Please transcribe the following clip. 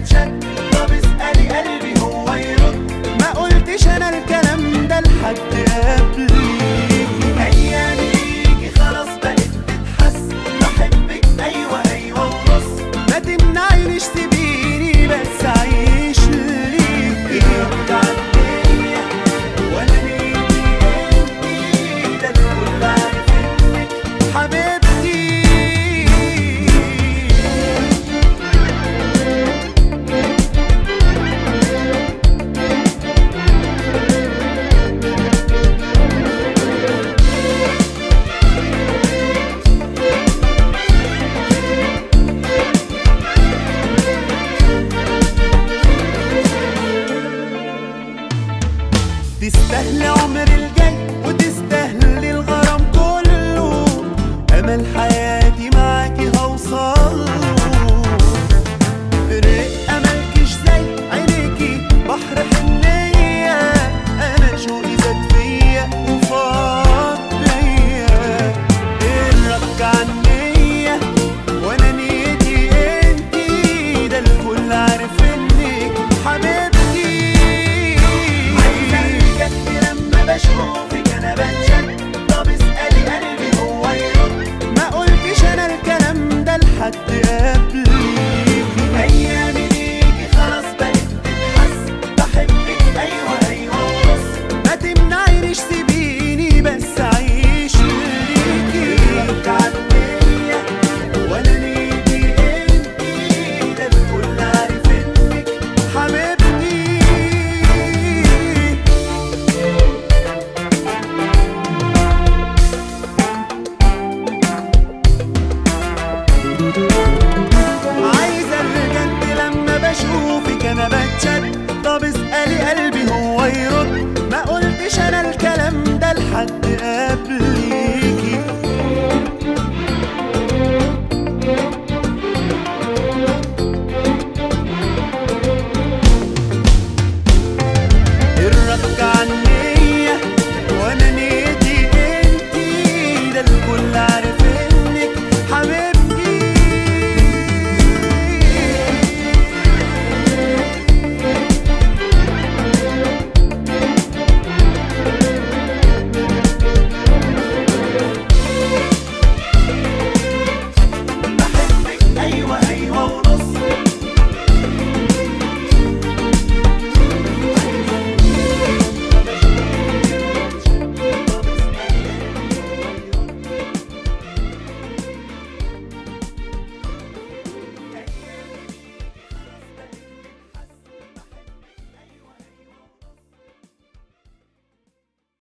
بتشد طب اسألي قلبي هو يرد ما قلتش انا الكلام ده لحد قبليكي ايامي ليكي خلاص بقت تتحس بحبك ايوه ايوه ونص ما تمنعينيش سيبيني بس اعيش ليكي رد عالدنيا وانا نيتي انتي ده الكل عارف انك حبيبتي تستاهلي عمر الجاي وتستاهلي الغرام كله امل حياتي معاكي هوصل رق ملكش زي عينيكي بحر حنية انا شوقي زاد فيا وفاض بيا الرك عنيا وانا نيتي انتي ده الكل عارف انك حبيبتي عايزة بجد لما بشوفك انا بتشد طب اسألي قلبي هو يرد ما قلتش انا الكلام ده لحد قبليكي ايامي ليكي خلاص بقت تتحس بحبك ايوه ايوه ونص ما تمنعينيش سيبيني بس اعيش ليكي رد عالدنيا وانا نيتي انتي ده الكل عارف انك حبيبتي عايزة بجد لما بشوفك انا بتشد